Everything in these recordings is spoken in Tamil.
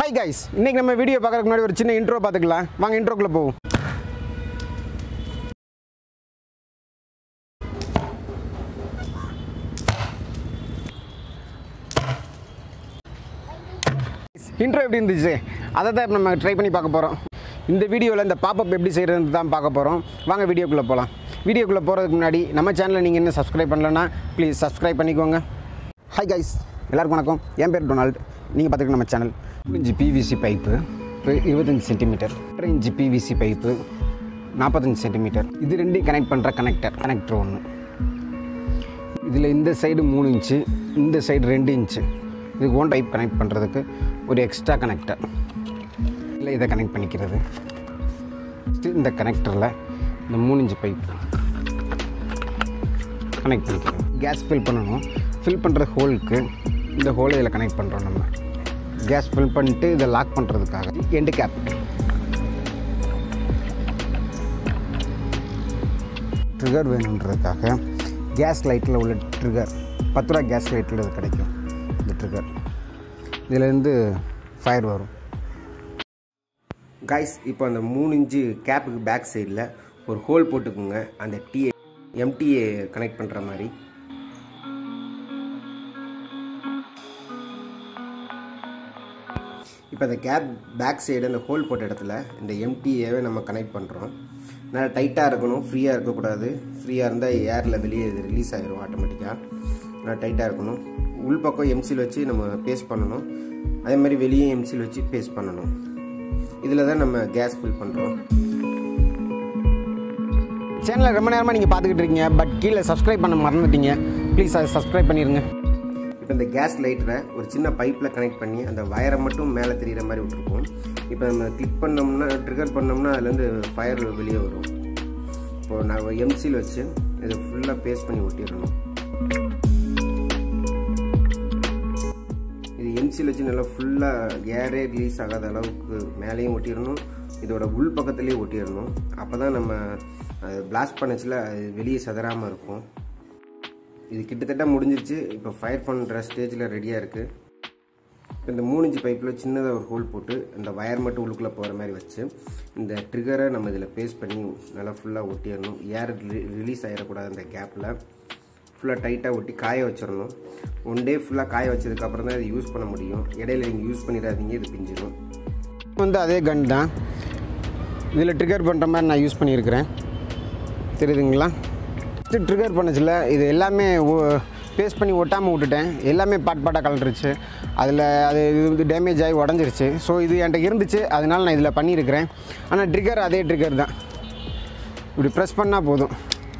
ஹாய் கைஸ் இன்னைக்கு நம்ம வீடியோ பார்க்கறதுக்கு முன்னாடி ஒரு சின்ன இன்ட்ரோ பார்த்துக்கலாம் வாங்க இன்ட்ரோக்குள்ளே போவோம் இன்ட்ரோ எப்படி இருந்துச்சு அதை தான் இப்ப நம்ம ட்ரை பண்ணி பார்க்க போகிறோம் இந்த வீடியோவில் இந்த பாப்பப் எப்படி செய்கிறதுன்னு தான் பார்க்க போகிறோம் வாங்க வீடியோக்குள்ளே போகலாம் வீடியோக்குள்ளே போகிறதுக்கு முன்னாடி நம்ம சேனலை நீங்கள் என்ன சப்ஸ்கிரைப் பண்ணலன்னா ப்ளீஸ் சப்ஸ்கிரைப் பண்ணிக்கோங்க ஹாய் கைஸ் எல்லாருக்கும் வணக்கம் என் பேர் டொனால்ட் நீங்கள் பார்த்துக்க நம்ம சேனல் இன்ச்சு பிவிசி பைப்பு இருபத்தஞ்சி சென்டிமீட்டர் இன்ச்சு பிவிசி பைப்பு நாற்பத்தஞ்சு சென்டிமீட்டர் இது ரெண்டையும் கனெக்ட் பண்ணுற கனெக்டர் கனெக்டர் ஒன்று இதில் இந்த சைடு மூணு இன்ச்சு இந்த சைடு ரெண்டு இன்ச்சு இதுக்கு ஒன் டைப் கனெக்ட் பண்ணுறதுக்கு ஒரு எக்ஸ்ட்ரா கனெக்டர் இல்லை இதை கனெக்ட் பண்ணிக்கிறது Next இந்த கனெக்டரில் இந்த மூணு இன்ச்சு பைப் கனெக்ட் பண்ணிக்கிறது கேஸ் ஃபில் பண்ணணும் ஃபில் பண்ணுற ஹோலுக்கு இந்த ஹோலை இதில் கனெக்ட் பண்ணுறோம் நம்ம கேஸ் ஃபில் பண்ணிட்டு இதை லாக் பண்ணுறதுக்காக எண்டு கேப் ட்ரிகர் வேணுன்றதுக்காக கேஸ் லைட்டில் உள்ள ட்ரிகர் பத்து ரூபா கேஸ் லைட்டில் இது கிடைக்கும் இந்த ட்ரிகர் இதுலேருந்து ஃபயர் வரும் கைஸ் இப்போ அந்த மூணு இன்ச்சு கேப்புக்கு பேக் சைடில் ஒரு ஹோல் போட்டுக்குங்க அந்த டிஏ எம்டிஏ கனெக்ட் பண்ணுற மாதிரி இப்போ அந்த கேப் பேக் சைடு அந்த ஹோல் போட்ட இடத்துல இந்த எம்டிஏவை நம்ம கனெக்ட் பண்ணுறோம் நல்லா டைட்டாக இருக்கணும் ஃப்ரீயாக இருக்கக்கூடாது ஃப்ரீயாக இருந்தால் ஏரில் வெளியே இது ரிலீஸ் ஆகிரும் ஆட்டோமேட்டிக்காக நல்லா டைட்டாக இருக்கணும் உள் பக்கம் எம்சில் வச்சு நம்ம பேஸ்ட் பண்ணணும் அதே மாதிரி வெளியே எம்சில் வச்சு பேஸ்ட் பண்ணணும் இதில் தான் நம்ம கேஸ் ஃபில் பண்ணுறோம் சேனலை ரொம்ப நேரமாக நீங்கள் பார்த்துக்கிட்டு இருக்கீங்க பட் கீழே சப்ஸ்கிரைப் பண்ண மறந்துட்டீங்க ப்ளீஸ் அதை சப்ஸ்கிரைப் பண்ணிடுங்க இப்போ இந்த கேஸ் லைட்டரை ஒரு சின்ன பைப்பில் கனெக்ட் பண்ணி அந்த வயரை மட்டும் மேலே தெரிகிற மாதிரி விட்டுருப்போம் இப்போ நம்ம கிளிக் பண்ணோம்னா ட்ரிகர் பண்ணோம்னா அதுலேருந்து ஃபயர் வெளியே வரும் இப்போது நான் எம்சியில் வச்சு இதை ஃபுல்லாக பேஸ்ட் பண்ணி ஒட்டிடணும் இது எம்சியில் வச்சு நல்லா ஃபுல்லாக ஏரே ரிலீஸ் ஆகாத அளவுக்கு மேலேயும் ஒட்டிடணும் இதோட உள் பக்கத்துலேயும் ஒட்டிடணும் அப்போ தான் நம்ம பிளாஸ்ட் பண்ணச்சில் அது வெளியே சதறாமல் இருக்கும் இது கிட்டத்தட்ட முடிஞ்சிருச்சு இப்போ ஃபயர் பண்ணுற ஸ்டேஜில் ரெடியாக இருக்குது இப்போ இந்த மூணு இன்ச்சு பைப்பில் சின்னதாக ஒரு ஹோல் போட்டு இந்த வயர் மட்டும் உள்ளுக்குள்ளே போகிற மாதிரி வச்சு இந்த ட்ரிகரை நம்ம இதில் பேஸ்ட் பண்ணி நல்லா ஃபுல்லாக ஒட்டிடணும் ஏர் ரிலீஸ் ஆகிடக்கூடாது அந்த கேப்பில் ஃபுல்லாக டைட்டாக ஒட்டி காய வச்சிடணும் ஒன் டே ஃபுல்லாக காய வச்சதுக்கப்புறம் தான் இது யூஸ் பண்ண முடியும் இடையில நீங்கள் யூஸ் பண்ணிடாதீங்க இது பிஞ்சிடும் வந்து அதே கன் தான் இதில் ட்ரிகர் பண்ணுற மாதிரி நான் யூஸ் பண்ணியிருக்கிறேன் தெரியுதுங்களா ட்ரிகர் பண்ணச்சில் இது எல்லாமே பேஸ்ட் பண்ணி ஒட்டாமல் விட்டுட்டேன் எல்லாமே பாட் பாட்டாக கலண்டுருச்சு அதில் அது இது வந்து டேமேஜ் ஆகி உடஞ்சிருச்சு ஸோ இது என்கிட்ட இருந்துச்சு அதனால் நான் இதில் பண்ணியிருக்கிறேன் ஆனால் ட்ரிகர் அதே ட்ரிகர் தான் இப்படி ப்ரெஸ் பண்ணால் போதும்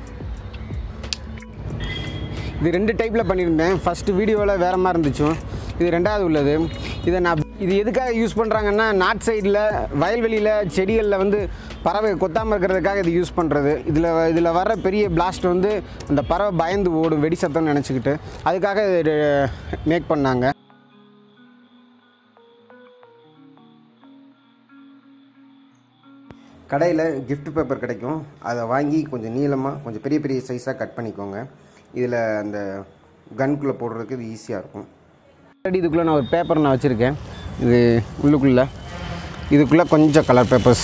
இது ரெண்டு டைப்பில் பண்ணியிருந்தேன் ஃபஸ்ட்டு வீடியோவில் வேறு மாதிரி இருந்துச்சும் இது ரெண்டாவது உள்ளது இதை நான் இது எதுக்காக யூஸ் பண்ணுறாங்கன்னா நாட் சைடில் வயல்வெளியில் செடிகளில் வந்து பறவை கொத்தாமல் இருக்கிறதுக்காக இது யூஸ் பண்ணுறது இதில் இதில் வர பெரிய பிளாஸ்ட் வந்து அந்த பறவை பயந்து ஓடும் வெடி சத்தம்னு நினச்சிக்கிட்டு அதுக்காக இது மேக் பண்ணாங்க கடையில் கிஃப்ட் பேப்பர் கிடைக்கும் அதை வாங்கி கொஞ்சம் நீளமாக கொஞ்சம் பெரிய பெரிய சைஸாக கட் பண்ணிக்கோங்க இதில் அந்த கன்குள்ளே போடுறதுக்கு இது ஈஸியாக இருக்கும் ஆல்ரெடி இதுக்குள்ளே நான் ஒரு பேப்பர் நான் வச்சுருக்கேன் இது உள்ளுக்குள்ளே இதுக்குள்ளே கொஞ்சம் கலர் பேப்பர்ஸ்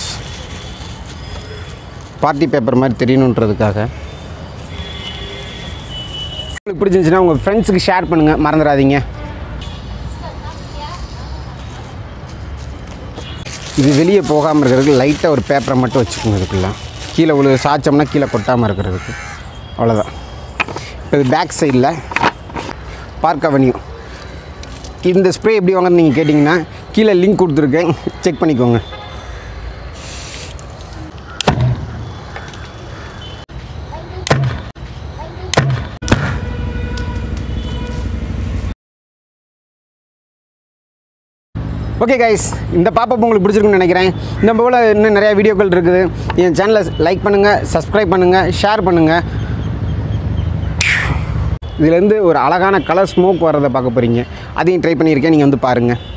பார்ட்டி பேப்பர் மாதிரி தெரியணுன்றதுக்காக உங்களுக்கு பிடிச்சிருந்துச்சுன்னா உங்கள் ஃப்ரெண்ட்ஸுக்கு ஷேர் பண்ணுங்கள் மறந்துடாதீங்க இது வெளியே போகாமல் இருக்கிறதுக்கு லைட்டாக ஒரு பேப்பரை மட்டும் வச்சுக்கோங்க இதுக்குள்ளே கீழே உள்ள சாய்ச்சோம்னா கீழே கொட்டாமல் இருக்கிறதுக்கு அவ்வளோதான் இப்போ இது பேக் சைடில் பார்க் அவென்யூ இந்த ஸ்ப்ரே எப்படி வாங்கன்னு நீங்கள் கேட்டிங்கன்னா கீழே லிங்க் கொடுத்துருக்கேன் செக் பண்ணிக்கோங்க ஓகே கைஸ் இந்த பாப்பப் உங்களுக்கு பிடிச்சிருக்குன்னு நினைக்கிறேன் இந்த போல் இன்னும் நிறையா வீடியோக்கள் இருக்குது என் சேனலை லைக் பண்ணுங்கள் சப்ஸ்கிரைப் பண்ணுங்கள் ஷேர் பண்ணுங்கள் இதுலேருந்து ஒரு அழகான கலர் ஸ்மோக் வர்றதை பார்க்க போகிறீங்க அதையும் ட்ரை பண்ணியிருக்கேன் நீங்கள் வந்து பாருங்கள்